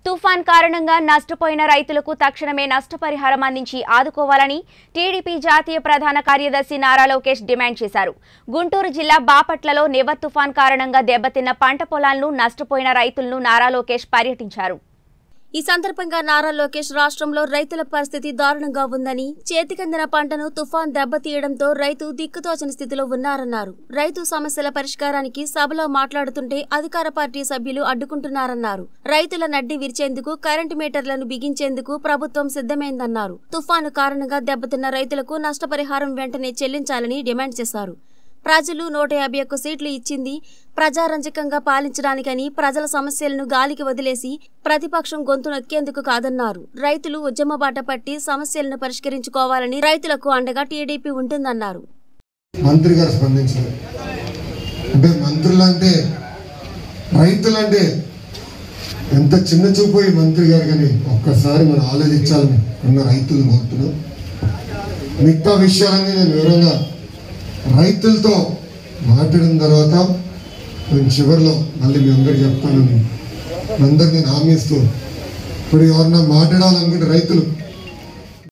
తుఫాన్ కారణంగా నష్టపోయిన రైతులకు తక్షణమే నష్టపరిహారం అందించి ఆదుకోవాలని టీడీపీ జాతీయ ప్రధాన కార్యదర్శి నారా లోకేష్ డిమాండ్ చేశారు గుంటూరు జిల్లా బాపట్లలో నివ తుఫాన్ కారణంగా దెబ్బతిన్న పంట పొలాలను నష్టపోయిన రైతులను నారా లోకేష్ పర్యటించారు ఈ సందర్భంగా నారా లోకేష్ రాష్ట్రంలో రైతుల పరిస్థితి దారుణంగా ఉందని చేతికందిన పంటను తుఫాన్ దెబ్బతీయడంతో రైతు దిక్కుతోచని స్థితిలో ఉన్నారన్నారు రైతు సమస్యల పరిష్కారానికి సభలో మాట్లాడుతుంటే అధికార పార్టీ సభ్యులు అడ్డుకుంటున్నారన్నారు రైతుల నడ్డి విరిచేందుకు కరెంటు మీటర్లను బిగించేందుకు ప్రభుత్వం సిద్ధమైందన్నారు తుఫాను కారణంగా దెబ్బతిన్న రైతులకు నష్టపరిహారం వెంటనే చెల్లించాలని డిమాండ్ చేశారు ప్రజలు నూట యాభై ఒక్క సీట్లు ఇచ్చింది ప్రజారంజకంగా పాలించడానికని ప్రజల సమస్యలను గాలికి వదిలేసి ప్రతిపక్షం గొంతు నొక్కేందుకు కాదన్నారు రైతులు ఉద్యమ బాట పట్టి సమస్యలను పరిష్కరించుకోవాలని రైతులకు అండగా టీడీపీ ఉంటుందన్నారు మంత్రి గారు స్పందించారు అంటే మంత్రులు అంటే రైతులంటే ఎంత చిన్న చూపు ఈ మంత్రి గారు కానీ ఒక్కసారి మనం ఆలోచించాలని ఉన్న రైతులు కోరుతున్నాం మిగతా విషయాలన్నీ నేను వివరంగా రైతులతో మాట్లాడిన తర్వాత నేను చివరిలో మళ్ళీ మీ అందరికి చెప్తానని అందరు నేను హామీ ఇస్తూ ఇప్పుడు ఎవరన్నా మాట్లాడాలనుకుంటే రైతులు